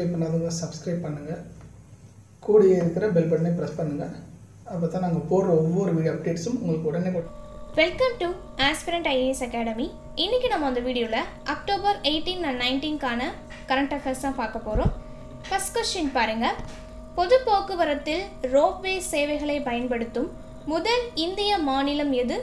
subscribe பண்ணாதவங்க subscribe பண்ணுங்கள் கூடயே இருக்கிற பெல் பட்டனை ப்ரெஸ் பண்ணுங்கள் அப்போ தான் நாங்கள் போடுற ஒவ்வொரு வீடியோ அப்டேட்ஸும் உங்களுக்கு உடனே கொடு- welcome to aspirant IAS academy இன்னைக்கு நம்ம அந்த வீடியோவில் அக்டோபர் எயிட்டீன் அண்ட் நைன்டீன்கான கரண்ட் அஃபேர்ஸ் தான் பார்க்க போகிறோம் ஃபர்ஸ்ட் கொஸ்டின் பாருங்கள் பொது போக்குவரத்தில் ரோப்வே சேவைகளை பயன்படுத்தும் முதல் இந்திய மாநிலம் எது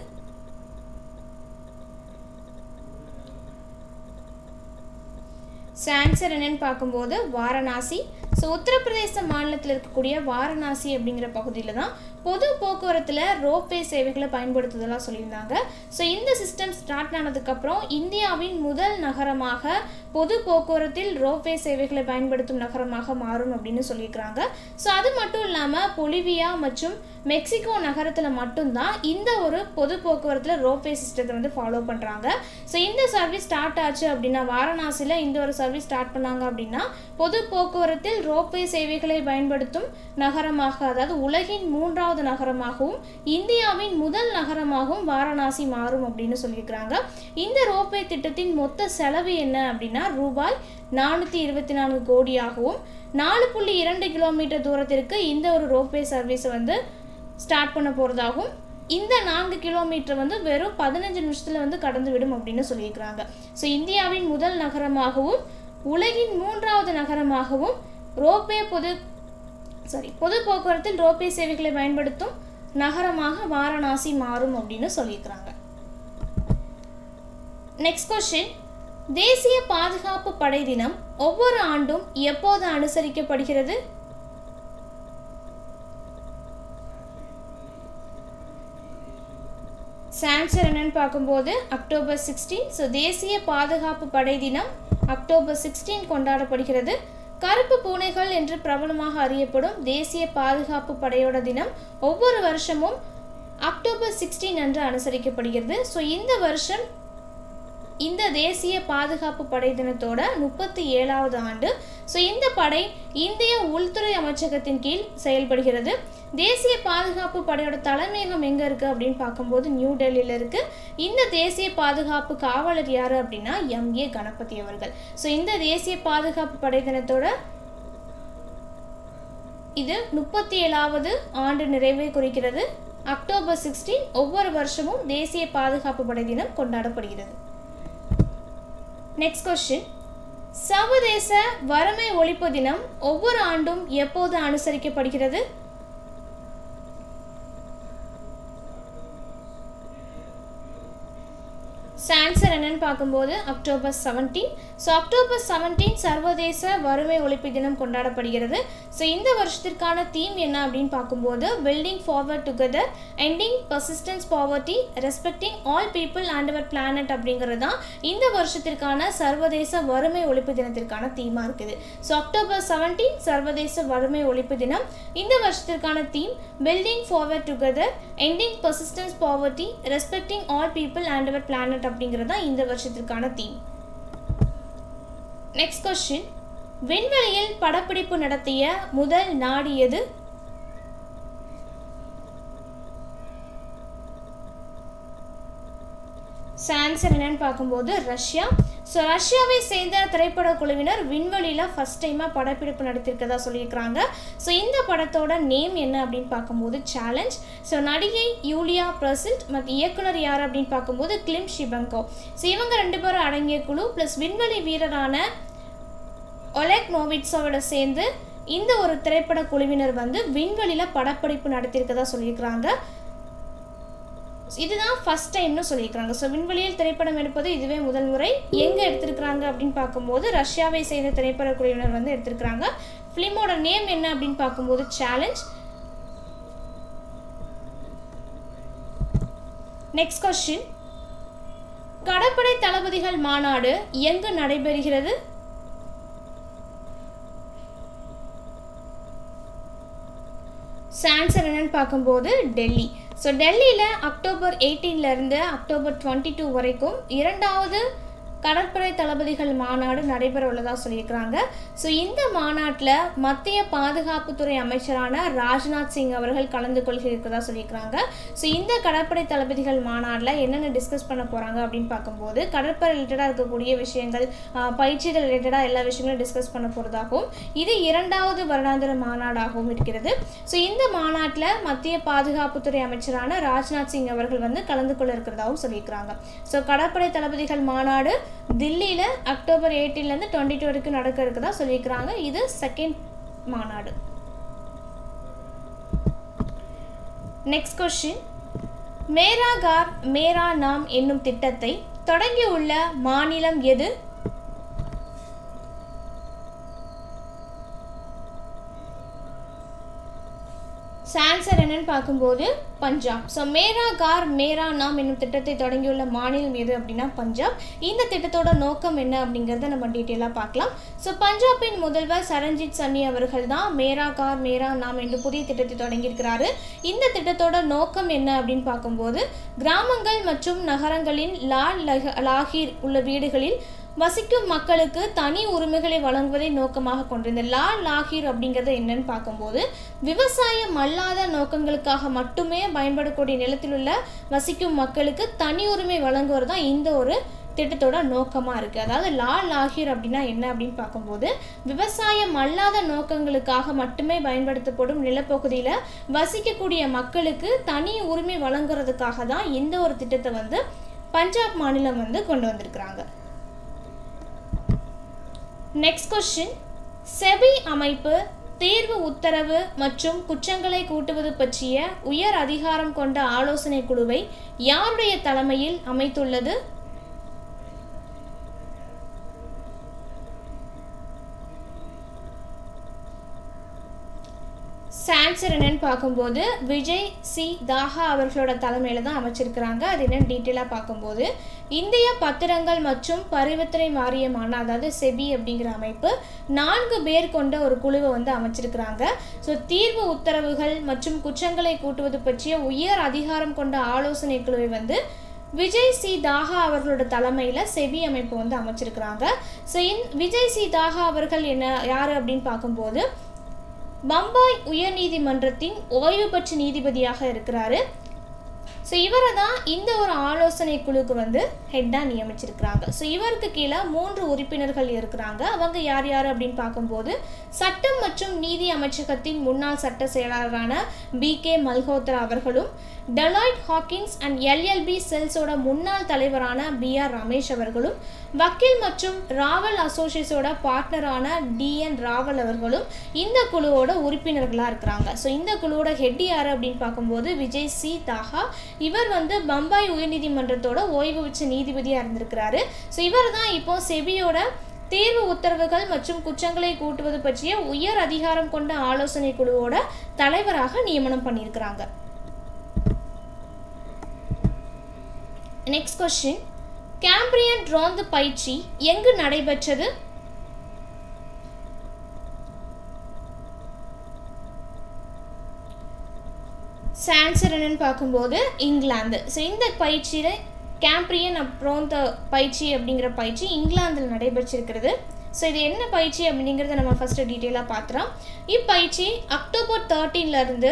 ஸோ ஆன்சர் என்னன்னு பார்க்கும்போது வாரணாசி ஸோ உத்தரப்பிரதேச மாநிலத்தில் இருக்கக்கூடிய வாரணாசி அப்படிங்கிற பகுதியில் தான் பொது போக்குவரத்தில் ரோப்வே சேவைகளை பயன்படுத்துதலாக சொல்லியிருந்தாங்க ஸோ இந்த சிஸ்டம் ஸ்டார்ட் ஆனதுக்கப்புறம் இந்தியாவின் முதல் நகரமாக பொது போக்குவரத்தில் ரோப்வே சேவைகளை பயன்படுத்தும் நகரமாக மாறும் அப்படின்னு சொல்லியிருக்கிறாங்க ஸோ அது மட்டும் இல்லாமல் பொலிவியா மற்றும் மெக்சிகோ நகரத்தில் மட்டும்தான் இந்த ஒரு பொது போக்குவரத்தில் ரோப்வே சிஸ்டத்தை வந்து ஃபாலோ பண்ணுறாங்க ஸோ இந்த சர்வீஸ் ஸ்டார்ட் ஆச்சு அப்படின்னா வாரணாசியில் இந்த ஒரு சர்வீஸ் ஸ்டார்ட் பண்ணாங்க அப்படின்னா பொது போக்குவரத்தில் ரோப்வே சேவைகளை பயன்படுத்தும் நகரமாக அதாவது உலகின் மூன்றாவது நகரமாகவும் இந்தியாவின் முதல் நகரமாகவும் வாரணாசி மாறும் அப்படின்னு சொல்லியிருக்கிறாங்க இந்த ரோப்வே திட்டத்தின் மொத்த செலவு என்ன அப்படின்னா ரூபாய் நானூற்றி இருபத்தி நான்கு கோடியாகவும் நாலு புள்ளி இரண்டு கிலோமீட்டர் தூரத்திற்கு இந்த ஒரு ரோப்வே சர்வீஸை வந்து ஸ்டார்ட் பண்ண போகிறதாகவும் இந்த நான்கு கிலோமீட்டர் வந்து வெறும் பதினஞ்சு நிமிஷத்தில் வந்து கடந்து விடும் அப்படின்னு சொல்லியிருக்கிறாங்க ஸோ இந்தியாவின் முதல் நகரமாகவும் உலகின் மூன்றாவது நகரமாகவும் ரோப்வே பொது சாரி பொது போக்குவரத்தில் ரோப்வே சேவைகளை பயன்படுத்தும் நகரமாக வாரணாசி மாறும் அப்படின்னு சொல்லியிருக்கிறாங்க நெக்ஸ்ட் கொஸ்டின் தேசிய பாதுகாப்பு படை தினம் ஒவ்வொரு ஆண்டும் எப்போது அனுசரிக்கப்படுகிறது சான்சர் என்னன்னு பார்க்கும்போது அக்டோபர் சிக்ஸ்டீன் ஸோ தேசிய பாதுகாப்பு படை தினம் அக்டோபர் சிக்ஸ்டீன் கொண்டாடப்படுகிறது கருப்பு பூனைகள் என்று பிரபலமாக அறியப்படும் தேசிய பாதுகாப்பு படையோட தினம் ஒவ்வொரு வருஷமும் அக்டோபர் சிக்ஸ்டீன் அன்று அனுசரிக்கப்படுகிறது ஸோ இந்த வருஷம் இந்த தேசிய பாதுகாப்பு படை தினத்தோட முப்பத்தி ஏழாவது ஆண்டு ஸோ இந்த படை இந்திய உள்துறை அமைச்சகத்தின் கீழ் செயல்படுகிறது தேசிய பாதுகாப்பு படையோட தலைமையகம் எங்கே இருக்குது அப்படின்னு பார்க்கும்போது நியூ டெல்லியில் இருக்குது இந்த தேசிய பாதுகாப்பு காவலர் யார் அப்படின்னா எம் ஏ கணபதி அவர்கள் ஸோ இந்த தேசிய பாதுகாப்பு படை தினத்தோட இது முப்பத்தி ஏழாவது ஆண்டு நிறைவை குறிக்கிறது அக்டோபர் சிக்ஸ்டீன் ஒவ்வொரு வருஷமும் தேசிய பாதுகாப்பு படை தினம் கொண்டாடப்படுகிறது நெக்ஸ்ட் கொஸ்டின் சர்வதேச வறுமை ஒழிப்பு தினம் ஒவ்வொரு ஆண்டும் எப்போது அனுசரிக்கப்படுகிறது சான்சர் என்னன்னு பார்க்கும்போது October seventeen so October seventeen சர்வதேச வறுமை ஒழிப்பு தினம் கொண்டாடப்படுகிறது ஸோ இந்த வருஷத்திற்கான தீம் என்ன அப்படின்னு பார்க்கும்போது building forward together ending persistence poverty respecting all people and our planet அப்படிங்கிறது தான் இந்த வருஷத்திற்கான சர்வதேச வறுமை ஒழிப்பு தினத்திற்கான தீமாக இருக்குது ஸோ அக்டோபர் செவன்டீன் சர்வதேச வறுமை ஒழிப்பு தினம் இந்த வருஷத்திற்கான theme building forward together ending persistence poverty respecting all people and our planet அப்படிங்கிறது தான் இந்த வருஷத்திற்கான தீம் நெக்ஸ்ட் கொஸ்டின் விண்வெளியில் படப்பிடிப்பு நடத்திய முதல் நாடு எது சான்சர் என்னன்னு பார்க்கும்போது ரஷ்யா ஸோ ரஷ்யாவை சேர்ந்த திரைப்பட குழுவினர் விண்வெளியில் ஃபஸ்ட் டைமாக படப்பிடிப்பு நடத்தியிருக்கதா சொல்லியிருக்கிறாங்க ஸோ இந்த படத்தோட நேம் என்ன அப்படின்னு பார்க்கும்போது சேலஞ்ச் ஸோ நடிகை யூலியா பிரசில்ட் மற்றும் இயக்குனர் யார் அப்படின்னு பார்க்கும்போது கிளிம் ஷிபங்கோ ஸோ இவங்க ரெண்டு பேரும் அடங்கிய குழு ப்ளஸ் விண்வெளி வீரரான ஒலெக் நோவிட்ஸோட சேர்ந்து இந்த ஒரு திரைப்பட குழுவினர் வந்து விண்வெளியில் படப்பிடிப்பு நடத்தியிருக்கதா சொல்லியிருக்கிறாங்க இதுதான் ஃபர்ஸ்ட் டைம்னு சொல்லியிருக்கிறாங்க ஸோ விண்வெளியில் திரைப்படம் எடுப்பது இதுவே முதல் முறை எங்கே எடுத்திருக்கிறாங்க அப்படின்னு பார்க்கும்போது ரஷ்யாவை சேர்ந்த திரைப்பட குழுவினர் வந்து எடுத்திருக்கிறாங்க ஃபிலிமோட நேம் என்ன அப்படின்னு பார்க்கும்போது சேலஞ்ச் நெக்ஸ்ட் கொஸ்டின் கடற்படை தளபதிகள் மாநாடு எங்கு நடைபெறுகிறது சான்சர் என்னன்னு பார்க்கும்போது டெல்லி ஸோ டெல்லியில் அக்டோபர் 18 ல இருந்து அக்டோபர் டுவெண்ட்டி டூ வரைக்கும் இரண்டாவது கடற்படை தளபதிகள் மாநாடு நடைபெற உள்ளதாக சொல்லியிருக்கிறாங்க ஸோ இந்த மாநாட்டில் மத்திய பாதுகாப்புத்துறை அமைச்சரான ராஜ்நாத் சிங் அவர்கள் கலந்து கொள்க இருக்கிறதா சொல்லியிருக்கிறாங்க ஸோ இந்த கடற்படை தளபதிகள் மாநாட்டில் என்னென்ன டிஸ்கஸ் பண்ண போகிறாங்க அப்படின்னு பார்க்கும்போது கடற்படை ரிலேட்டடாக இருக்கக்கூடிய விஷயங்கள் ஆஹ், பயிற்சிகள் ரிலேட்டடாக எல்லா விஷயங்களும் டிஸ்கஸ் பண்ண போகிறதாகவும் இது இரண்டாவது வருடாந்திர மாநாடாகவும் இருக்கிறது ஸோ இந்த மாநாட்டில் மத்திய பாதுகாப்புத்துறை அமைச்சரான ராஜ்நாத் சிங் அவர்கள் வந்து கலந்து கொள்ள இருக்கிறதாகவும் சொல்லியிருக்கிறாங்க ஸோ கடற்படை தளபதிகள் மாநாடு தில்லியில் அக்டோபர் 18 ல இருந்து டுவெண்ட்டி டூ வரைக்கும் நடக்க இருக்கிறதா சொல்லியிருக்கிறாங்க இது செகண்ட் மாநாடு நெக்ஸ்ட் கொஸ்டின் மேரா கார் மேரா நாம் என்னும் திட்டத்தை தொடங்கியுள்ள மாநிலம் எது ஆன்சர் என்னன்னு பார்க்கும்போது பஞ்சாப் ஸோ மேரா கார் மேரா நாம் என்னும் திட்டத்தை தொடங்கியுள்ள மாநிலம் எது அப்படின்னா பஞ்சாப் இந்த திட்டத்தோட நோக்கம் என்ன அப்படிங்கிறத நம்ம டீட்டெயிலாக பார்க்கலாம் ஸோ பஞ்சாபின் முதல்வர் சரண்ஜித் சன்னி அவர்கள் தான் மேரா கார் மேரா நாம் என்று புதிய திட்டத்தை தொடங்கியிருக்கிறாரு இந்த திட்டத்தோட நோக்கம் என்ன அப்படின்னு பார்க்கும்போது கிராமங்கள் மற்றும் நகரங்களின் லால் லக லாகீர் உள்ள வீடுகளில் வசிக்கும் மக்களுக்கு தனி உரிமைகளை வழங்குவதை நோக்கமாக கொண்டு இந்த லா லாகீர் அப்படிங்கிறது என்னன்னு பார்க்கும்போது விவசாயம் அல்லாத நோக்கங்களுக்காக மட்டுமே பயன்படக்கூடிய நிலத்தில் உள்ள வசிக்கும் மக்களுக்கு தனி உரிமை வழங்குவது தான் இந்த ஒரு திட்டத்தோட நோக்கமாக இருக்குது அதாவது லா லாகீர் அப்படின்னா என்ன அப்படின்னு பார்க்கும்போது விவசாயம் அல்லாத நோக்கங்களுக்காக மட்டுமே பயன்படுத்தப்படும் நிலப்பகுதியில் வசிக்கக்கூடிய மக்களுக்கு தனி உரிமை வழங்குறதுக்காக தான் இந்த ஒரு திட்டத்தை வந்து பஞ்சாப் மாநிலம் வந்து கொண்டு வந்திருக்கிறாங்க நெக்ஸ்ட் கொஸ்டின் செபி அமைப்பு தேர்வு உத்தரவு மற்றும் குற்றங்களை கூட்டுவது பற்றிய உயர் அதிகாரம் கொண்ட ஆலோசனை குழுவை யாருடைய தலைமையில் அமைத்துள்ளது சான்சர் என்னன்னு பார்க்கும்போது விஜய் சி தாஹா அவர்களோட தலைமையில் தான் அமைச்சிருக்கிறாங்க அது என்னன்னு டீட்டெயிலாக பார்க்கும்போது இந்திய பத்திரங்கள் மற்றும் பரிவர்த்தனை வாரியமான அதாவது செபி அப்படிங்கிற அமைப்பு நான்கு பேர் கொண்ட ஒரு குழுவை வந்து அமைச்சிருக்கிறாங்க ஸோ தீர்வு உத்தரவுகள் மற்றும் குற்றங்களை கூட்டுவது பற்றிய உயர் அதிகாரம் கொண்ட ஆலோசனை குழுவை வந்து விஜய் சி தாஹா அவர்களோட தலைமையில் செபி அமைப்பு வந்து அமைச்சிருக்கிறாங்க ஸோ இன் விஜய் சி தாஹா அவர்கள் என்ன யார் அப்படின்னு பார்க்கும்போது பம்பாய் உயர்நீதிமன்றத்தின் ஓய்வு பெற்ற நீதிபதியாக இருக்கிறாரு ஸோ இவரை தான் இந்த ஒரு ஆலோசனை குழுக்கு வந்து ஹெட்டாக நியமிச்சிருக்கிறாங்க ஸோ இவருக்கு கீழே மூன்று உறுப்பினர்கள் இருக்கிறாங்க அவங்க யார் யார் அப்படின்னு பார்க்கும்போது சட்டம் மற்றும் நீதி அமைச்சகத்தின் முன்னாள் சட்ட செயலாளரான பி கே மல்ஹோத்ரா அவர்களும் டெலாய்ட் ஹாக்கின்ஸ் அண்ட் எல்எல்பி செல்ஸோட முன்னாள் தலைவரான பி ஆர் ரமேஷ் அவர்களும் வக்கீல் மற்றும் ராவல் அசோசியேட்ஸோட பார்ட்னரான டிஎன் ராவல் அவர்களும் இந்த குழுவோட உறுப்பினர்களாக இருக்கிறாங்க ஸோ இந்த குழுவோட ஹெட் யார் அப்படின்னு பார்க்கும்போது விஜய் சி தாஹா இவர் வந்து பம்பாய் உயர்நீதிமன்றத்தோட ஓய்வு பெற்ற நீதிபதியாக இருந்திருக்கிறாரு ஸோ இவர் தான் இப்போ செபியோட தேர்வு உத்தரவுகள் மற்றும் குற்றங்களை கூட்டுவது பற்றிய உயர் அதிகாரம் கொண்ட ஆலோசனை குழுவோட தலைவராக நியமனம் பண்ணியிருக்கிறாங்க நெக்ஸ்ட் கொஸ்டின் கேம்பிரியன் ரோந்து பயிற்சி எங்கு நடைபெற்றது சான்சர் என்னன்னு பார்க்கும்போது இங்கிலாந்து ஸோ இந்த பயிற்சியில் கேம்பிரியன் அப்புறம் த பயிற்சி அப்படிங்கிற பயிற்சி இங்கிலாந்தில் நடைபெற்றிருக்கிறது ஸோ இது என்ன பயிற்சி அப்படிங்கிறத நம்ம ஃபஸ்ட்டு டீட்டெயிலாக பார்த்துறோம் இப்பயிற்சி அக்டோபர் 13 இருந்து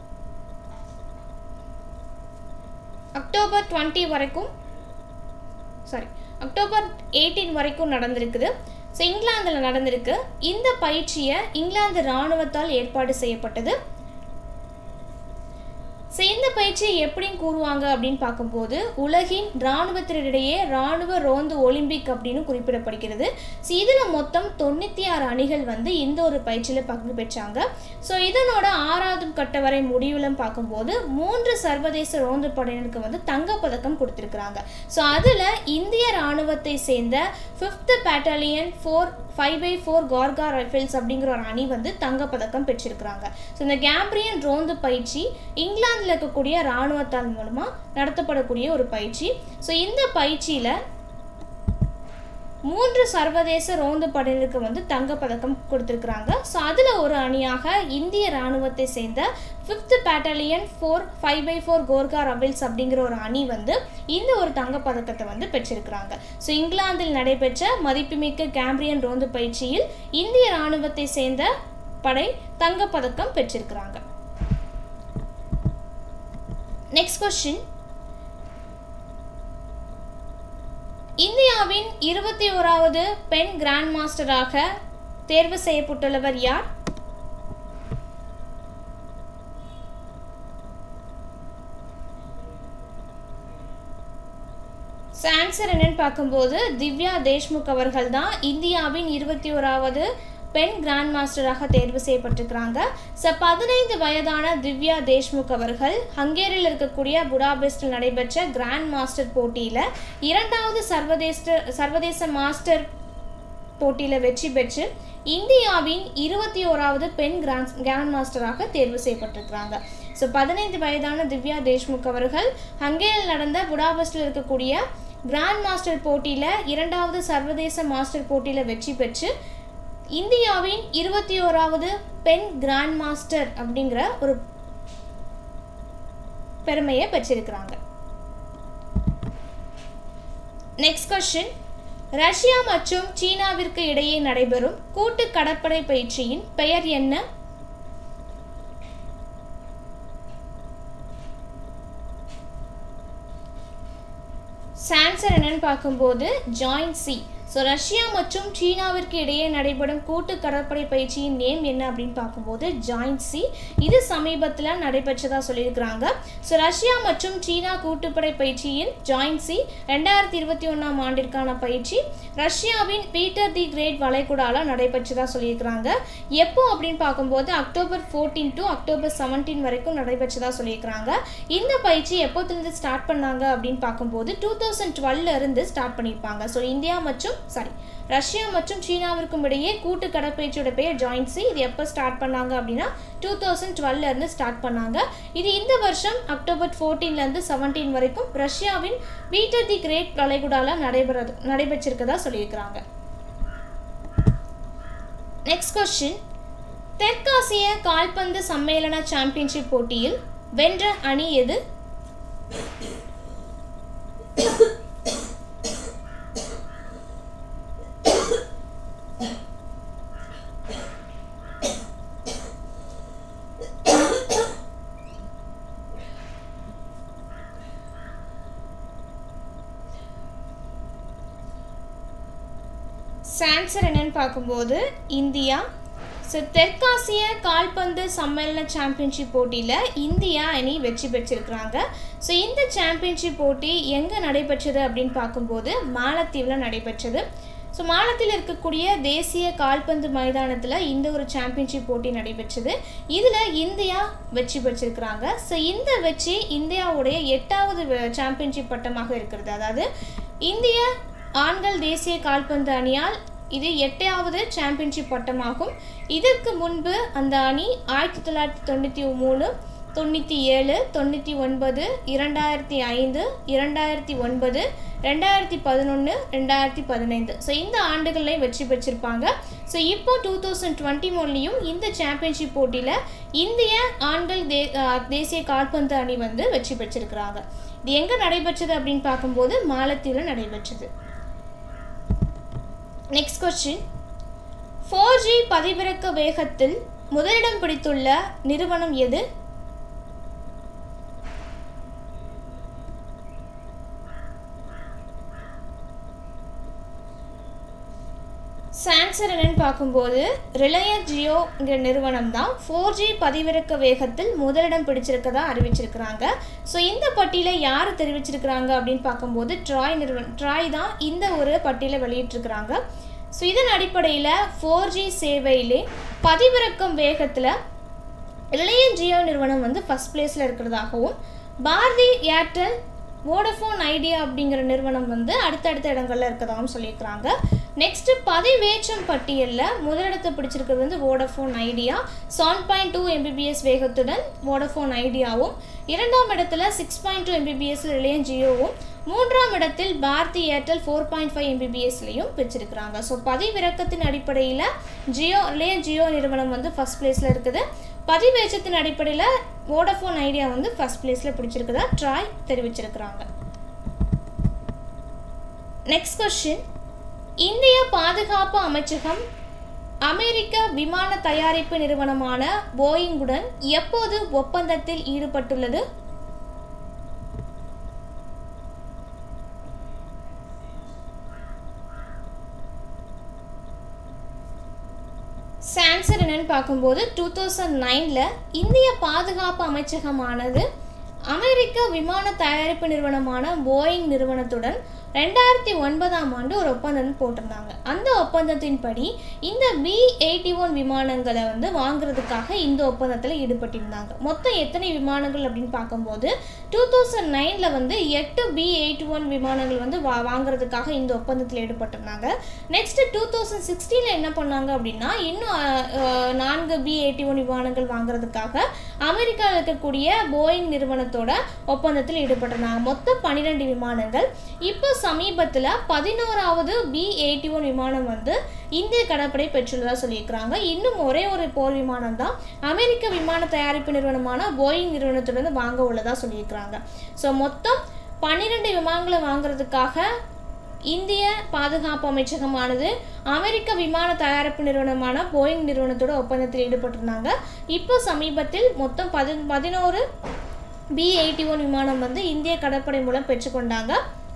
அக்டோபர் டுவெண்ட்டி வரைக்கும் சாரி அக்டோபர் 18 வரைக்கும் நடந்திருக்குது ஸோ இங்கிலாந்தில் நடந்திருக்கு இந்த பயிற்சியை இங்கிலாந்து இராணுவத்தால் ஏற்பாடு செய்யப்பட்டது ஸோ இந்த பயிற்சியை எப்படின்னு கூறுவாங்க அப்படின்னு பார்க்கும்போது உலகின் இராணுவத்தினரிடையே இராணுவ ரோந்து ஒலிம்பிக் அப்படின்னு குறிப்பிடப்படுகிறது ஸோ இதில் மொத்தம் தொண்ணூற்றி ஆறு அணிகள் வந்து இந்த ஒரு பயிற்சியில் பங்கு பெற்றாங்க ஸோ இதனோட ஆறாவது கட்ட வரை முடிவுலம் பார்க்கும்போது மூன்று சர்வதேச ரோந்து படையினருக்கு வந்து தங்கப்பதக்கம் கொடுத்துருக்குறாங்க ஸோ அதில் இந்திய இராணுவத்தை சேர்ந்த fifth battalion four five by four Gorkha rifles அப்படிங்கிற ஒரு அணி வந்து தங்கப்பதக்கம் பெற்றிருக்கிறாங்க ஸோ இந்த கேம்பிரியன் ரோந்து பயிற்சி இங்கிலாந்தில் இருக்கக்கூடிய இராணுவத்தால் மூலமாக நடத்தப்படக்கூடிய ஒரு பயிற்சி ஸோ இந்த பயிற்சியில் மூன்று சர்வதேச ரோந்து படையினருக்கு வந்து தங்கப்பதக்கம் கொடுத்துருக்குறாங்க ஸோ அதில் ஒரு அணியாக இந்திய இராணுவத்தை சேர்ந்த fifth battalion four five by four Gorkha rifles அப்படிங்கிற ஒரு அணி வந்து இந்த ஒரு தங்கப்பதக்கத்தை வந்து பெற்றிருக்கிறாங்க ஸோ இங்கிலாந்தில் நடைபெற்ற மதிப்புமிக்க கேம்பிரியன் ரோந்து பயிற்சியில் இந்திய இராணுவத்தை சேர்ந்த படை தங்கப்பதக்கம் பெற்றிருக்கிறாங்க நெக்ஸ்ட் கொஸ்டின் இந்தியாவின் இருபத்தி ஓராவது பெண் கிராண்ட் மாஸ்டராக தேர்வு செய்யப்பட்டுள்ளவர் யார் ஆன்சர் என்னன்னு பார்க்கும்போது திவ்யா தேஷ்முக் அவர்கள் தான் இந்தியாவின் இருபத்தி ஓராவது பெண் கிராண்ட் மாஸ்டராக தேர்வு செய்யப்பட்டிருக்கிறாங்க ஸோ பதினைந்து வயதான திவ்யா தேஷ்முக் அவர்கள் ஹங்கேரியில் இருக்கக்கூடிய புடாபெஸ்டில் நடைபெற்ற கிராண்ட் மாஸ்டர் போட்டியில் இரண்டாவது சர்வதேச சர்வதேச மாஸ்டர் போட்டியில் வெற்றி பெற்று இந்தியாவின் இருபத்தி ஓராவது பெண் கிராண்ட் கிராண்ட் மாஸ்டராக தேர்வு செய்யப்பட்டிருக்கிறாங்க ஸோ பதினைந்து வயதான திவ்யா தேஷ்முக் அவர்கள் ஹங்கேரியில் நடந்த புடாபெஸ்டில் இருக்கக்கூடிய கிராண்ட் மாஸ்டர் போட்டியில் இரண்டாவது சர்வதேச மாஸ்டர் போட்டியில் வெற்றி பெற்று இந்தியாவின் இருபத்தி ஓராவது பெண் கிராண்ட் மாஸ்டர் அப்படிங்கிற ஒரு பெருமையை பெற்றிருக்கிறாங்க நெக்ஸ்ட் கொஸ்டின் ரஷ்யா மற்றும் சீனாவிற்கு இடையே நடைபெறும் கூட்டு கடற்படை பயிற்சியின் பெயர் என்ன சான்சர் என்னன்னு பார்க்கும்போது ஜாயின்ட் சி ஸோ ரஷ்யா மற்றும் சீனாவிற்கு இடையே நடைபெறும் கூட்டு கடற்படை பயிற்சியின் நேம் என்ன அப்படின்னு பார்க்கும்போது ஜாயின்ட் சி இது சமீபத்தில் நடைபெற்றதாக சொல்லியிருக்கிறாங்க ஸோ ரஷ்யா மற்றும் சீனா கூட்டுப்படை பயிற்சியின் ஜாயின்ட் சி ரெண்டாயிரத்தி இருபத்தி ஒன்றாம் ஆண்டிற்கான பயிற்சி ரஷ்யாவின் பீட்டர் தி கிரேட் வளைகுடாவில் நடைபெற்றதாக சொல்லியிருக்கிறாங்க எப்போ அப்படின்னு பார்க்கும்போது October fourteen to October seventeen வரைக்கும் நடைபெற்றதாக சொல்லியிருக்கிறாங்க இந்த பயிற்சி எப்போத்துலேருந்து ஸ்டார்ட் பண்ணாங்க அப்படின்னு பார்க்கும்போது டூ தௌசண்ட் டுவெல்ல இருந்து ஸ்டார்ட் பண்ணியிருப்பாங்க ஸோ இந்தியா மற்றும் சாரி ரஷ்யா மற்றும் சீனாவிற்கும் இடையே கூட்டு கடற்பயிற்சியோட பேர் ஜாயின்ட் சி இது எப்போ ஸ்டார்ட் பண்ணாங்க அப்படின்னா டூ தௌசண்ட் டுவெல்ல இருந்து ஸ்டார்ட் பண்ணாங்க இது இந்த வருஷம் அக்டோபர் ஃபோர்டீன்லேருந்து செவன்டீன் வரைக்கும் ரஷ்யாவின் பீட்டர் தி கிரேட் வளைகுடாவில் நடைபெறது நடைபெற்றிருக்கதா சொல்லியிருக்கிறாங்க நெக்ஸ்ட் கொஸ்டின் தெற்காசிய கால்பந்து சம்மேளன சாம்பியன்ஷிப் போட்டியில் வென்ற அணி எது ஆன்சர் என்னன்னு பார்க்கும்போது இந்தியா ஸோ தெற்காசிய கால்பந்து சம்மேளன சாம்பியன்ஷிப் போட்டியில் இந்தியா அணி வெற்றி பெற்றிருக்கிறாங்க ஸோ இந்த சாம்பியன்ஷிப் போட்டி எங்கே நடைபெற்றது அப்படின்னு பார்க்கும்போது மாலத்தீவில் நடைபெற்றது ஸோ மாலத்தில் இருக்கக்கூடிய தேசிய கால்பந்து மைதானத்தில் இந்த ஒரு சாம்பியன்ஷிப் போட்டி நடைபெற்றது இதில் இந்தியா வெற்றி பெற்றிருக்கிறாங்க ஸோ இந்த வெற்றி இந்தியாவுடைய எட்டாவது சாம்பியன்ஷிப் பட்டமாக இருக்கிறது அதாவது இந்திய ஆண்கள் தேசிய கால்பந்து அணியால் இது எட்டாவது சாம்பியன்ஷிப் பட்டமாகும் இதற்கு முன்பு அந்த அணி ஆயிரத்தி தொள்ளாயிரத்தி தொண்ணூற்றி மூணு தொண்ணூற்றி ஏழு தொண்ணூற்றி ஒன்பது இரண்டாயிரத்தி ஐந்து இரண்டாயிரத்தி ஒன்பது ரெண்டாயிரத்தி பதினொன்று ரெண்டாயிரத்தி பதினைந்து ஸோ இந்த ஆண்டுகள்லையும் வெற்றி பெற்றிருப்பாங்க ஸோ இப்போ டூ தௌசண்ட் டுவெண்ட்டி ஒன்லேயும் இந்த சாம்பியன்ஷிப் போட்டியில் இந்திய ஆண்கள் தே தேசிய கால்பந்து அணி வந்து வெற்றி பெற்றிருக்கிறாங்க இது எங்கே நடைபெற்றது அப்படின்னு பார்க்கும்போது மாலத்தீவில் நடைபெற்றது நெக்ஸ்ட் கொஸ்டின் ஃபோர் ஜி பதிவிறக்க வேகத்தில் முதலிடம் பிடித்துள்ள நிறுவனம் எது சான்சர் என்னன்னு பார்க்கும்போது ரிலையன்ஸ் ஜியோங்கிற நிறுவனம் தான் ஃபோர் ஜி பதிவிறக்க வேகத்தில் முதலிடம் பிடிச்சிருக்கதா அறிவிச்சிருக்கிறாங்க ஸோ இந்த பட்டியலை யார் தெரிவிச்சிருக்கிறாங்க அப்படின்னு பார்க்கும்போது ட்ராய் நிறுவனம் ட்ராய் தான் இந்த ஒரு பட்டியலை வெளியிட்டிருக்கிறாங்க ஸோ இதன் அடிப்படையில் ஃபோர் ஜி சேவையிலே பதிவிறக்கம் வேகத்தில் ரிலையன்ஸ் ஜியோ நிறுவனம் வந்து ஃபஸ்ட் பிளேஸில் இருக்கிறதாகவும் பாரதி ஏர்டெல் வோடஃபோன் ஐடியா அப்படிங்கிற நிறுவனம் வந்து அடுத்தடுத்த இடங்களில் இருக்கிறதாகவும் சொல்லியிருக்கிறாங்க நெக்ஸ்ட் பதிவேற்றம் பட்டியலில் முதலிடத்தை பிடிச்சிருக்கிறது வந்து Vodafone Idea seven point two Mbps வேகத்துடன் வோடஃபோன் ஐடியாவும் இரண்டாம் இடத்துல six point two Mbps Reliance ஜியோவும் மூன்றாம் இடத்தில் Bharti Airtel four point five எம்பிபிஎஸ்லையும் பிரிச்சிருக்கிறாங்க ஸோ பதிவிறக்கத்தின் அடிப்படையில் ஜியோ ரிலையன் ஜியோ நிறுவனம் வந்து ஃபஸ்ட் பிளேஸில் இருக்குது பதிவேற்றத்தின் அடிப்படையில் வோடஃபோன் ஐடியா வந்து ஃபஸ்ட் பிளேஸில் பிடிச்சிருக்குதா ட்ராய் தெரிவிச்சிருக்கிறாங்க நெக்ஸ்ட் கொஸ்டின் இந்திய பாதுகாப்பு அமைச்சகம் அமெரிக்க விமான தயாரிப்பு நிறுவனமான போயிங்குடன் எப்போது ஒப்பந்தத்தில் ஈடுபட்டுள்ளது சான்சர் என்னன்னு பார்க்கும்போது டூ தௌசண்ட் நைனில் இந்திய பாதுகாப்பு அமைச்சகமானது அமெரிக்க விமான தயாரிப்பு நிறுவனமான போயிங் நிறுவனத்துடன் ரெண்டாயிரத்தி ஒன்பதாம் ஆண்டு ஒரு ஒப்பந்தம் போட்டிருந்தாங்க அந்த ஒப்பந்தத்தின்படி இந்த பி எயிட்டி ஒன் விமானங்களை வந்து வாங்குறதுக்காக இந்த ஒப்பந்தத்தில் ஈடுபட்டிருந்தாங்க மொத்தம் எத்தனை விமானங்கள் அப்படின்னு பார்க்கும்போது டூ தௌசண்ட் நைனில் வந்து எட்டு பி எயிட்டி ஒன் விமானங்கள் வந்து வா வாங்குறதுக்காக இந்த ஒப்பந்தத்தில் ஈடுபட்டிருந்தாங்க நெக்ஸ்ட் டூ தௌசண்ட் சிக்ஸ்டீனில் என்ன பண்ணாங்க அப்படின்னா இன்னும் அஹ், அஹ், நான்கு பி எயிட்டி ஒன் விமானங்கள் வாங்குறதுக்காக அமெரிக்காவில் இருக்கக்கூடிய போயிங் நிறுவனத்தோட ஒப்பந்தத்தில் ஈடுபட்டிருந்தாங்க மொத்தம் பன்னிரெண்டு விமானங்கள் இப்போ சமீபத்தில் பதினோராவது பி எயிட்டி ஒன் விமானம் வந்து இந்திய கடற்படை பெற்றுள்ளதாக சொல்லியிருக்கிறாங்க இன்னும் ஒரே ஒரு போர் விமானம் தான் அமெரிக்க விமான தயாரிப்பு நிறுவனமான போயிங் நிறுவனத்திலிருந்து வாங்க உள்ளதாக சொல்லியிருக்கிறாங்க ஸோ மொத்தம் பன்னிரெண்டு விமானங்களை வாங்குறதுக்காக இந்திய பாதுகாப்பு அமைச்சகமானது அமெரிக்க விமான தயாரிப்பு நிறுவனமான போயிங் நிறுவனத்தோட ஒப்பந்தத்தில் ஈடுபட்டிருந்தாங்க இப்போ சமீபத்தில் மொத்தம் பதி பதினோரு பி எயிட்டி ஒன் விமானம் வந்து இந்திய கடற்படை மூலம் பெற்றுக்கொண்டாங்க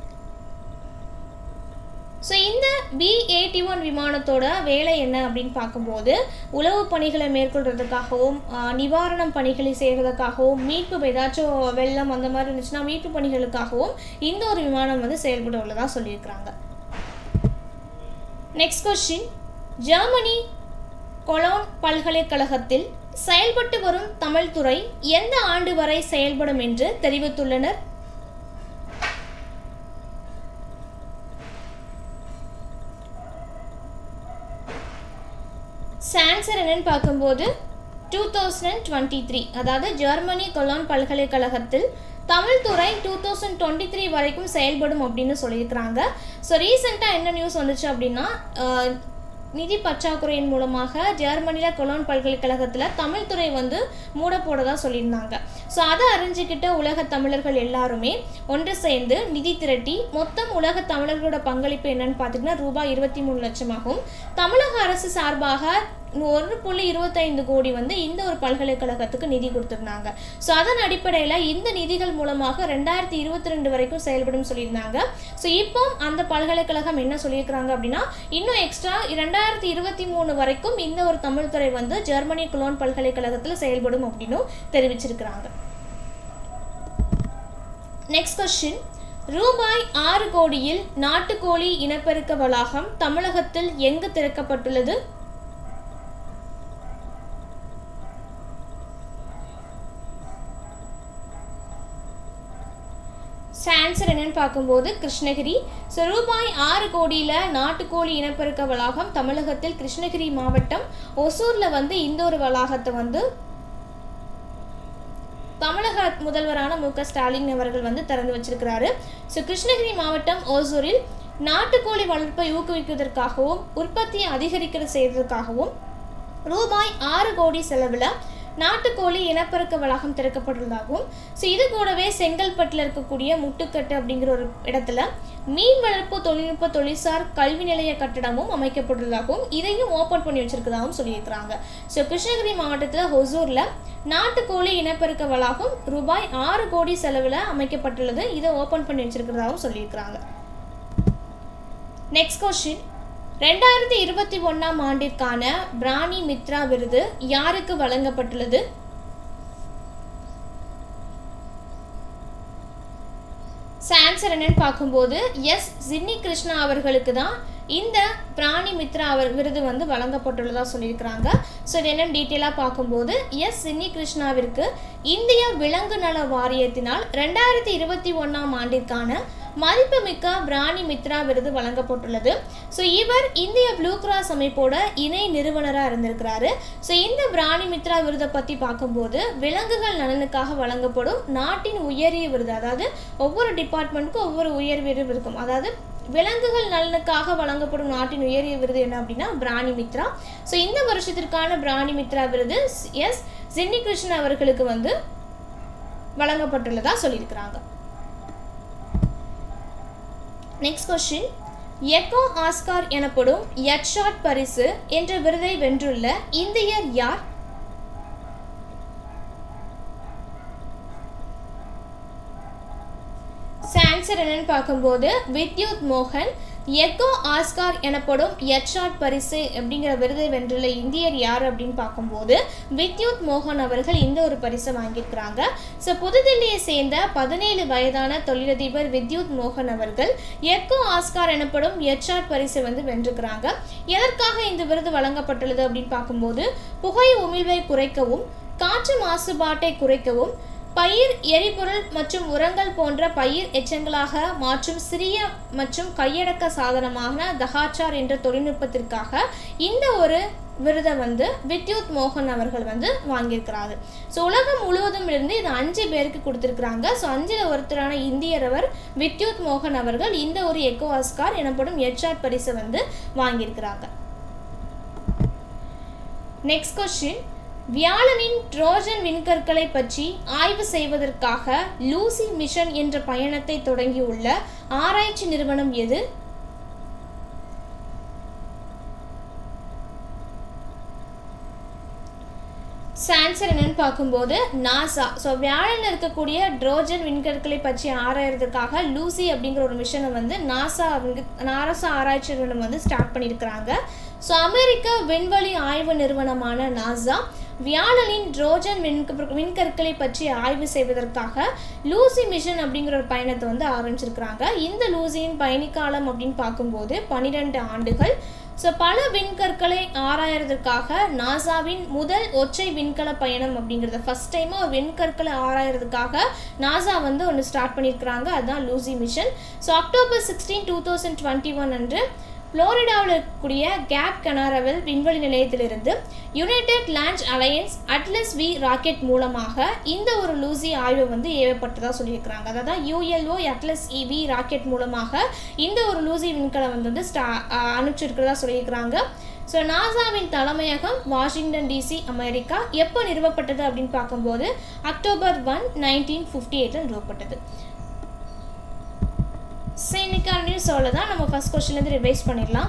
ஸோ இந்த பி எயிட்டி ஒன் விமானத்தோட வேலை என்ன அப்படின்னு பார்க்கும்போது உளவு பணிகளை மேற்கொள்றதுக்காகவும் ஆஹ், நிவாரணம் பணிகளை செய்வதற்காகவும் மீட்பு ஏதாச்சும் வெள்ளம் அந்த மாதிரி இருந்துச்சுன்னா மீட்பு பணிகளுக்காகவும் இந்த ஒரு விமானம் வந்து செயல்பட உள்ளதாக சொல்லியிருக்கிறாங்க நெக்ஸ்ட் கொஸ்டின் ஜெர்மனி கொலோன் பல்கலைக்கழகத்தில் செயல்பட்டு வரும் தமிழ் துறை எந்த ஆண்டு வரை செயல்படும் என்று தெரிவித்துள்ளனர் சான்சர் என்னன்னு பார்க்கும்போது டூ தௌசண்ட் டுவெண்ட்டி த்ரீ அதாவது ஜெர்மனி கொலான் பல்கலைக்கழகத்தில் தமிழ் துறை டூ தௌசண்ட் டுவெண்ட்டி த்ரீ வரைக்கும் செயல்படும் அப்படின்னு சொல்லியிருக்கிறாங்க ஸோ ரீசெண்டாக என்ன நியூஸ் வந்துச்சு அப்படின்னா அஹ், நிதி பற்றாக்குறையின் மூலமாக ஜெர்மனியில் கொலோன் பல்கலைக்கழகத்தில் தமிழ் துறை வந்து மூட போடதா சொல்லியிருந்தாங்க ஸோ அதை அறிஞ்சிக்கிட்ட உலக தமிழர்கள் எல்லாருமே ஒன்று சேர்ந்து நிதி திரட்டி மொத்தம் உலக தமிழர்களோட பங்களிப்பு என்னன்னு பார்த்தீங்கன்னா ரூபாய் இருபத்தி மூணு லட்சமாகும் தமிழக அரசு சார்பாக ஒரு புள்ளி இருபத்தைந்து கோடி வந்து இந்த ஒரு பல்கலைக்கழகத்துக்கு நிதி கொடுத்துருந்தாங்க ஸோ அதன் அடிப்படையில் இந்த நிதிகள் மூலமாக ரெண்டாயிரத்தி இருபத்தி ரெண்டு வரைக்கும் செயல்படும் சொல்லியிருந்தாங்க ஸோ இப்போ அந்த பல்கலைக்கழகம் என்ன சொல்லியிருக்கிறாங்க அப்படின்னா இன்னும் எக்ஸ்ட்ரா ரெண்டாயிரத்தி இருபத்தி மூணு வரைக்கும் இந்த ஒரு தமிழ் துறை வந்து ஜெர்மனி குலோன் பல்கலைக்கழகத்தில் செயல்படும் அப்படின்னும் தெரிவிச்சிருக்கிறாங்க நெக்ஸ்ட் கொஸ்டின் ரூபாய் ஆறு கோடியில் நாட்டுக்கோழி இனப்பெருக்க வளாகம் தமிழகத்தில் எங்கு திறக்கப்பட்டுள்ளது ஆன்சர் என்னன்னு பார்க்கும்போது கிருஷ்ணகிரி ஸோ ரூபாய் ஆறு கோடியில் நாட்டுக்கோழி இனப்பெருக்க வளாகம் தமிழகத்தில் கிருஷ்ணகிரி மாவட்டம் ஒசூரில் வந்து இந்த ஒரு வளாகத்தை வந்து தமிழக முதல்வரான மு க ஸ்டாலின் அவர்கள் வந்து திறந்து வச்சிருக்கிறாரு ஸோ கிருஷ்ணகிரி மாவட்டம் ஓசூரில் நாட்டுக்கோழி வளர்ப்பை ஊக்குவிப்பதற்காகவும் உற்பத்தியை அதிகரிக்கிறது செய்வதற்காகவும் ரூபாய் ஆறு கோடி செலவில் நாட்டுக்கோழி இனப்பெருக்க வளாகம் திறக்கப்பட்டுள்ளதாகவும் ஸோ இது கூடவே செங்கல்பட்டில் இருக்கக்கூடிய முட்டுக்கட்டு அப்படிங்கிற ஒரு இடத்துல மீன் வளர்ப்பு தொழில்நுட்ப தொழிற்சார் கல்வி நிலைய கட்டடமும் அமைக்கப்பட்டுள்ளதாகவும் இதையும் ஓப்பன் பண்ணி வச்சிருக்கதாகவும் சொல்லியிருக்கிறாங்க ஸோ கிருஷ்ணகிரி மாவட்டத்தில் ஹொசூரில் நாட்டுக்கோழி இனப்பெருக்க வளாகம் ரூபாய் ஆறு கோடி செலவில் அமைக்கப்பட்டுள்ளது இதை ஓப்பன் பண்ணி வச்சிருக்கிறதாகவும் சொல்லியிருக்கிறாங்க நெக்ஸ்ட் கொஸ்டின் ரெண்டாயிரத்தி இருபத்தி ஒன்றாம் ஆண்டிற்கான பிராணி மித்ரா விருது யாருக்கு வழங்கப்பட்டுள்ளது ஆன்சர் என்னன்னு பார்க்கும்போது எஸ் ஜின்னி கிருஷ்ணா அவர்களுக்கு தான் இந்த பிராணி மித்ரா அவர் விருது வந்து வழங்கப்பட்டுள்ளதா சொல்லியிருக்கிறாங்க ஸோ இது என்னன்னு டீட்டெயிலாக பார்க்கும்போது எஸ் சின்னி கிருஷ்ணாவிற்கு இந்திய விலங்கு நல வாரியத்தினால் ரெண்டாயிரத்தி இருபத்தி ஒன்றாம் ஆண்டிற்கான மதிப்புமிக்க பிராணி மித்ரா விருது வழங்கப்பட்டுள்ளது ஸோ இவர் இந்திய ப்ளூ கிராஸ் அமைப்போட இணை நிறுவனராக இருந்திருக்கிறாரு ஸோ இந்த பிராணி மித்ரா விருதை பற்றி பார்க்கும்போது விலங்குகள் நலனுக்காக வழங்கப்படும் நாட்டின் உயரிய விருது அதாவது ஒவ்வொரு டிபார்ட்மெண்ட்டுக்கும் ஒவ்வொரு உயர் விருது இருக்கும் அதாவது விலங்குகள் நலனுக்காக வழங்கப்படும் நாட்டின் உயரிய விருது என்ன அப்படின்னா பிராணி மித்ரா ஸோ இந்த வருஷத்திற்கான பிராணி மித்ரா விருது எஸ் ஜின்னி கிருஷ்ணன் அவர்களுக்கு வந்து வழங்கப்பட்டுள்ளதா சொல்லியிருக்கிறாங்க நெக்ஸ்ட் கொஸ்டின் எக்கோ ஆஸ்கார் எனப்படும் எட்ஷாட் பரிசு என்ற விருதை வென்றுள்ள இந்தியர் யார் ஆன்சர் என்னன்னு பார்க்கும்போது வித்யுத் மோகன் எக்கோ ஆஸ்கார் எனப்படும் எட்ஷாட் பரிசு அப்படிங்கிற விருதை வென்றுள்ள இந்தியர் யார் அப்படின்னு பார்க்கும்போது வித்யுத் மோகன் அவர்கள் இந்த ஒரு பரிசை வாங்கியிருக்கிறாங்க ஸோ புதுதில்லியை சேர்ந்த பதினேழு வயதான தொழிலதிபர் வித்யுத் மோகன் அவர்கள் எக்கோ ஆஸ்கார் எனப்படும் எட்ஷாட் பரிசை வந்து வென்றிருக்கிறாங்க எதற்காக இந்த விருது வழங்கப்பட்டுள்ளது அப்படின்னு பார்க்கும்போது புகை உமிழ்வை குறைக்கவும் காற்று மாசுபாட்டை குறைக்கவும் பயிர் எரிபொருள் மற்றும் உரங்கள் போன்ற பயிர் எச்சங்களாக மாற்றும் சிறிய மற்றும் கையடக்க சாதனமான தஹாச்சார் என்ற தொழில்நுட்பத்திற்காக இந்த ஒரு விருதை வந்து வித்யுத் மோகன் அவர்கள் வந்து வாங்கியிருக்கிறாரு ஸோ உலகம் முழுவதும் இருந்து இது அஞ்சு பேருக்கு கொடுத்துருக்குறாங்க ஸோ அஞ்சில் ஒருத்தரான இந்தியர் அவர் வித்யுத் மோகன் அவர்கள் இந்த ஒரு எக்கோ ஆஸ்கார் எனப்படும் எச்ஆர் பரிசை வந்து வாங்கியிருக்கிறாங்க நெக்ஸ்ட் கொஸ்டின் வியாழனின் ட்ரோஜன் விண்கற்களை பற்றி ஆய்வு செய்வதற்காக லூசி மிஷன் என்ற பயணத்தை தொடங்கியுள்ள ஆராய்ச்சி நிறுவனம் எது சான்சர் என்னன்னு பார்க்கும்போது நாசா ஸோ வியாழனில் இருக்கக்கூடிய ட்ரோஜன் விண்கற்களை பற்றி ஆராயறதுக்காக லூசி அப்படிங்கிற ஒரு மிஷனை வந்து நாசா நாசா ஆராய்ச்சி நிறுவனம் வந்து ஸ்டார்ட் பண்ணியிருக்கிறாங்க ஸோ அமெரிக்க விண்வெளி ஆய்வு நிறுவனமான நாசா வியாழனின் ட்ரோஜன் விண்க விண்கற்களை பற்றி ஆய்வு செய்வதற்காக லூசி மிஷன் அப்படிங்கிற ஒரு பயணத்தை வந்து ஆரம்பிச்சிருக்கிறாங்க இந்த லூசியின் பயணிக்காலம் அப்படின்னு பார்க்கும்போது பன்னிரெண்டு ஆண்டுகள் ஸோ பல விண்கற்களை ஆராயறதுக்காக நாசாவின் முதல் ஒற்றை விண்கல பயணம் அப்படிங்கிறத ஃபஸ்ட் டைமாக ஒரு விண்கற்களை ஆராயறதுக்காக நாசா வந்து ஒன்று ஸ்டார்ட் பண்ணியிருக்கிறாங்க அதுதான் Lucy mission so October sixteen two thousand twenty one அன்று புளோரிடாவில் இருக்கக்கூடிய கேப் கனாரவல் விண்வெளி நிலையத்திலிருந்து United Launch Alliance Atlas V rocket மூலமாக இந்த ஒரு லூசி ஆய்வு வந்து ஏவப்பட்டதாக சொல்லியிருக்கிறாங்க அதாவது யூஎல்ஓ அட்லஸ் இவி ராக்கெட் மூலமாக இந்த ஒரு லூசி விண்கலம் வந்து வந்து ஸ்டா அனுப்பிச்சிருக்கிறதா சொல்லியிருக்கிறாங்க ஸோ நாசாவின் தலைமையகம் வாஷிங்டன் டிசி அமெரிக்கா எப்போ நிறுவப்பட்டது அப்படின்னு பார்க்கும்போது அக்டோபர் ஒன் நைன்டீன் ஃபிஃப்டி எயிட்டில் நிறுவப்பட்டது ஸோ இன்னைக்கான நியூஸோட தான் நம்ம ஃபஸ்ட் கொஸ்டின்லேருந்து ரிவைஸ் பண்ணிடலாம்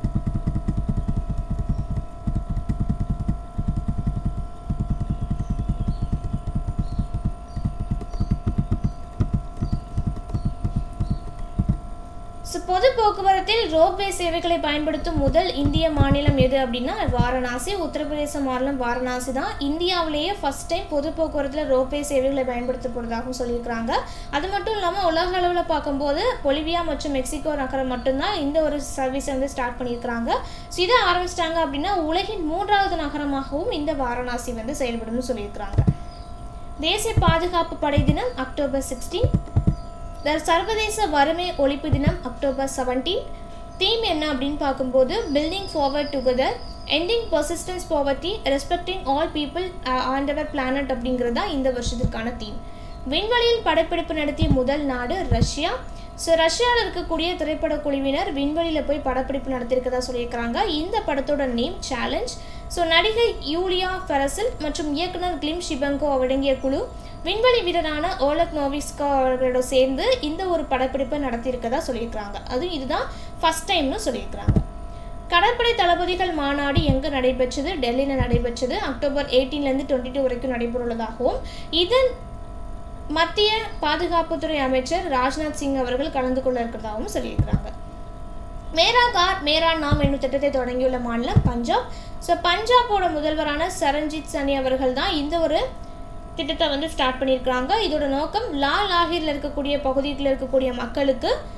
ஸோ பொது போக்குவரத்தில் ரோப்வே சேவைகளை பயன்படுத்தும் முதல் இந்திய மாநிலம் எது அப்படின்னா வாரணாசி உத்தரப்பிரதேச மாநிலம் வாரணாசி தான் இந்தியாவிலேயே ஃபஸ்ட் டைம் பொது போக்குவரத்தில் ரோப்வே சேவைகளை பயன்படுத்த போகிறதாகவும் சொல்லியிருக்கிறாங்க அது மட்டும் இல்லாமல் உலக அளவில் பார்க்கும்போது பொலிவியா மற்றும் மெக்சிகோ நகரம் மட்டும்தான் இந்த ஒரு சர்வீஸை வந்து ஸ்டார்ட் பண்ணியிருக்கிறாங்க ஸோ இதை ஆரம்பிச்சிட்டாங்க அப்படின்னா உலகின் மூன்றாவது நகரமாகவும் இந்த வாரணாசி வந்து செயல்படும்னு சொல்லியிருக்கிறாங்க தேசிய பாதுகாப்பு படை தினம் அக்டோபர் சிக்ஸ்டீன் த சர்வதேச வறுமை ஒழிப்பு தினம் அக்டோபர் செவன்டீன் தீம் என்ன அப்படின்னு பார்க்கும்போது building forward together ending persistence poverty respecting all people and our planet அப்படிங்கிறது தான் இந்த வருஷத்திற்கான தீம் விண்வெளியில் படப்பிடிப்பு நடத்திய முதல் நாடு ரஷ்யா ஸோ ரஷ்யாவில் இருக்கக்கூடிய திரைப்பட குழுவினர் விண்வெளியில் போய் படப்பிடிப்பு நடத்தியிருக்கதா சொல்லியிருக்கிறாங்க இந்த படத்தோட நேம் சேலஞ்ச் ஸோ நடிகை யூலியா ஃபெரசில் மற்றும் இயக்குனர் கிளிம் ஷிபங்கோ அடங்கிய குழு விண்வெளி வீரரான ஓலக் நோவிஸ்கா அவர்களோட சேர்ந்து இந்த ஒரு படப்பிடிப்பை நடத்தியிருக்கதா சொல்லியிருக்கிறாங்க அதுவும் இதுதான் ஃபஸ்ட் டைம்னு சொல்லியிருக்கிறாங்க கடற்படை தளபதிகள் மாநாடு எங்கே நடைபெற்றது டெல்லியில் நடைபெற்றது அக்டோபர் எயிட்டீன்லேருந்து டுவெண்ட்டி டூ வரைக்கும் நடைபெறவுள்ளதாகவும் இதன் மத்திய பாதுகாப்புத்துறை அமைச்சர் ராஜ்நாத் சிங் அவர்கள் கலந்து கொள்ள இருக்கிறதாகவும் சொல்லியிருக்கிறாங்க மேரா கார் மேரா நாம் என்னும் திட்டத்தை தொடங்கியுள்ள மாநிலம் பஞ்சாப் ஸோ பஞ்சாபோட முதல்வரான சரண்ஜித் சனி அவர்கள் தான் இந்த ஒரு திட்டத்தை வந்து ஸ்டார்ட் பண்ணியிருக்கிறாங்க இதோட நோக்கம் லா லாகிரில் இருக்கக்கூடிய பகுதிகளில் இருக்கக்கூடிய மக்களுக்கு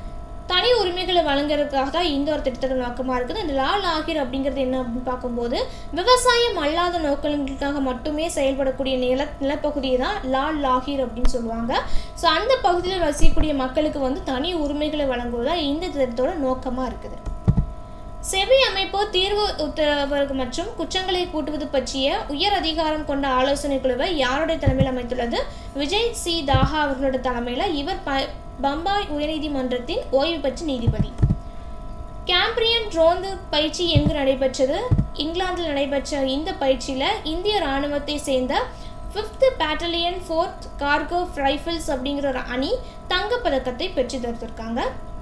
தனி உரிமைகளை வழங்குறதுக்காக தான் இந்த ஒரு திட்டத்தோட நோக்கமாக இருக்குது இந்த லா லாகிர் அப்படிங்கிறது என்ன அப்படின்னு பார்க்கும்போது விவசாயம் அல்லாத நோக்கங்களுக்காக மட்டுமே செயல்படக்கூடிய நில நிலப்பகுதியை தான் லா லாகிர் அப்படின்னு சொல்லுவாங்க ஸோ அந்த பகுதியில் வசிக்கக்கூடிய மக்களுக்கு வந்து தனி உரிமைகளை வழங்குவதா இந்த திட்டத்தோட நோக்கமாக இருக்குது செபி அமைப்பு தீர்வு உத்தரவு மற்றும் குற்றங்களை கூட்டுவது பற்றிய உயர் அதிகாரம் கொண்ட ஆலோசனை குழுவை யாருடைய தலைமையில் அமைத்துள்ளது விஜய் சி தாஹா அவர்களோட தலைமையில் இவர் ப பம்பாய் உயர்நீதிமன்றத்தின் ஓய்வு பெற்ற நீதிபதி கேம்பிரியன் ரோந்து பயிற்சி எங்கு நடைபெற்றது இங்கிலாந்தில் நடைபெற்ற இந்த பயிற்சியில் இந்திய இராணுவத்தை சேர்ந்த fifth battalion fourth Gorkha rifles அப்படிங்கிற ஒரு அணி தங்கப்பதக்கத்தை பெற்று தடுத்திருக்காங்க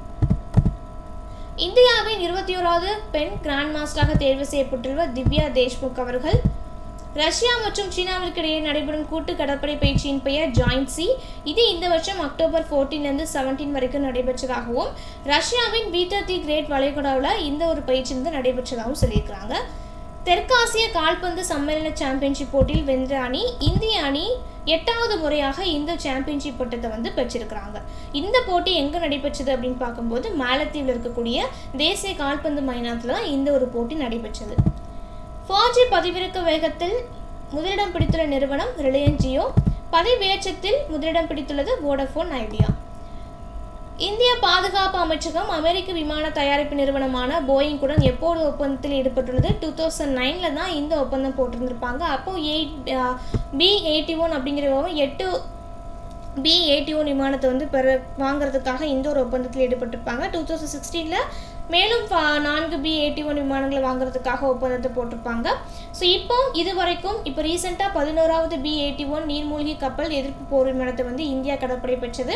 இந்தியாவின் இருபத்தி ஓராவது பெண் கிராண்ட் மாஸ்டராக தேர்வு செய்யப்பட்டுள்ள திவ்யா தேஷ்முக் அவர்கள் ரஷ்யா மற்றும் சீனாவிற்கு இடையே நடைபெறும் கூட்டு கடற்படை பயிற்சியின் பெயர் ஜாயின்ட் சி இது இந்த வருஷம் அக்டோபர் ஃபோர்டீன்லேருந்து செவன்டீன் வரைக்கும் நடைபெற்றதாகவும் ரஷ்யாவின் பீட்டர் தி கிரேட் வளைகுடாவில் இந்த ஒரு பயிற்சி வந்து நடைபெற்றதாகவும் சொல்லியிருக்கிறாங்க தெற்காசிய கால்பந்து சம்மேளன சாம்பியன்ஷிப் போட்டியில் வென்ற அணி இந்திய அணி எட்டாவது முறையாக இந்த சாம்பியன்ஷிப் பட்டத்தை வந்து பெற்றிருக்கிறாங்க இந்த போட்டி எங்கே நடைபெற்றது அப்படின்னு பார்க்கும்போது மாலத்தீவில் இருக்கக்கூடிய தேசிய கால்பந்து மைதானத்தில் தான் இந்த ஒரு போட்டி நடைபெற்றது ஃபோர் ஜி பதிவிறக்க வேகத்தில் முதலிடம் பிடித்துள்ள நிறுவனம் ரிலையன்ஸ் ஜியோ பதிவேற்றத்தில் முதலிடம் பிடித்துள்ளது வோடஃபோன் ஐடியா இந்திய பாதுகாப்பு அமைச்சகம் அமெரிக்க விமான தயாரிப்பு நிறுவனமான போயிங்குடன் எப்போது ஒப்பந்தத்தில் ஈடுபட்டுள்ளது டூ தௌசண்ட் நைனில் தான் இந்த ஒப்பந்தம் போட்டிருந்திருப்பாங்க அப்போது எயிட் பி எயிட்டி ஒன் அப்படிங்கிற எட்டு பி எயிட்டி ஒன் விமானத்தை வந்து பெற வாங்குறதுக்காக இந்த ஒரு ஒப்பந்தத்தில் ஈடுபட்டிருப்பாங்க டூ தௌசண்ட் சிக்ஸ்டீனில் மேலும் நான்கு பி எயிட்டி ஒன் விமானங்களை வாங்குறதுக்காக ஒப்பந்தத்தை போட்டிருப்பாங்க ஸோ இப்போ இது வரைக்கும் இப்போ ரீசெண்டாக பதினோராவது பி எயிட்டி ஒன் நீர்மூழ்கி கப்பல் எதிர்ப்பு போர் விமானத்தை வந்து இந்தியா கடற்படை பெற்றது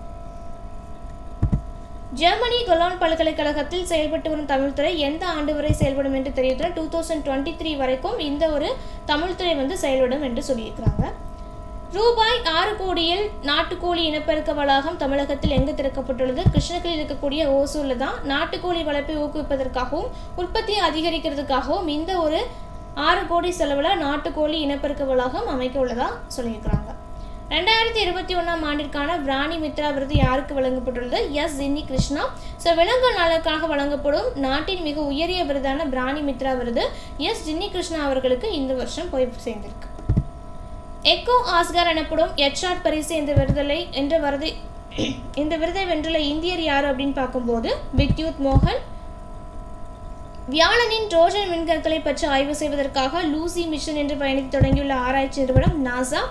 ஜெர்மனி கொலான் பல்கலைக்கழகத்தில் செயல்பட்டு வரும் தமிழ்துறை எந்த ஆண்டு வரை செயல்படும் என்று தெரிவித்துள்ள டூ தௌசண்ட் டுவெண்ட்டி த்ரீ வரைக்கும் இந்த ஒரு தமிழ்துறை வந்து செயல்படும் என்று சொல்லியிருக்கிறாங்க ரூபாய் ஆறு கோடியில் நாட்டுக்கோழி இனப்பெருக்க வளாகம் தமிழகத்தில் எங்கு திறக்கப்பட்டுள்ளது கிருஷ்ணகிரியில் இருக்கக்கூடிய ஓசூரில் தான் நாட்டுக்கோழி வளர்ப்பை ஊக்குவிப்பதற்காகவும் உற்பத்தியை அதிகரிக்கிறதுக்காகவும் இந்த ஒரு ஆறு கோடி செலவில் நாட்டுக்கோழி இனப்பெருக்க வளாகம் அமைக்க உள்ளதா சொல்லியிருக்கிறாங்க ரெண்டாயிரத்தி இருபத்தி ஒன்றாம் ஆண்டிற்கான பிராணி மித்ரா விருது யாருக்கு வழங்கப்பட்டுள்ளது எஸ் ஜின்னி கிருஷ்ணா ஸோ விலங்கு நலனுக்காக வழங்கப்படும் நாட்டின் மிக உயரிய விருதான பிராணி மித்ரா விருது எஸ் ஜின்னி கிருஷ்ணா அவர்களுக்கு இந்த வருஷம் போய் சேர்ந்திருக்கு எக்கோ ஆஸ்கார் எனப்படும் எச்ஆர் பரிசு இந்த விருதலை என்ற விருதை இந்த விருதை வென்றுள்ள இந்தியர் யார் அப்படின்னு பார்க்கும்போது வித்யுத் மோகன் வியாழனின் ட்ரோஜன் விண்கற்களை பற்றி ஆய்வு செய்வதற்காக லூசி மிஷன் என்று பயணித்து தொடங்கியுள்ள ஆராய்ச்சி நிறுவனம் நாசா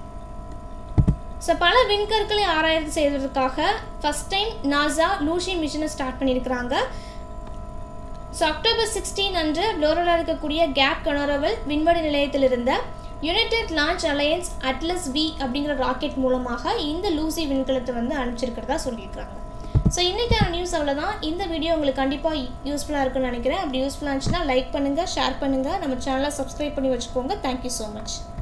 ஸோ பல விண்கற்களை ஆராய்ச்சி செய்வதற்காக ஃபஸ்ட் டைம் நாசா லூசி மிஷனை ஸ்டார்ட் பண்ணியிருக்கிறாங்க ஸோ அக்டோபர் சிக்ஸ்டீன் அன்று ஃப்ளோரிடாவில் இருக்கக்கூடிய கேப் கனோரவல் விண்வெளி நிலையத்தில் இருந்த United Launch Alliance Atlas V அப்படிங்கிற ராக்கெட் மூலமாக இந்த லூசி விண்கலத்தை வந்து அனுப்பிச்சிருக்கிறதா சொல்லியிருக்கிறாங்க ஸோ இன்றைக்கான நியூஸ் அவ்வளோதான் இந்த வீடியோ உங்களுக்கு கண்டிப்பாக யூஸ்ஃபுல்லாக இருக்குன்னு நினைக்கிறேன் அப்படி யூஸ்ஃபுல்லாக இருந்துச்சுன்னா லைக் பண்ணுங்கள் ஷேர் பண்ணுங்கள் நம்ம சேனலை சப்ஸ்கிரைப் பண்ணி வச்சுக்கோங்க தேங்க்யூ ஸோ மச்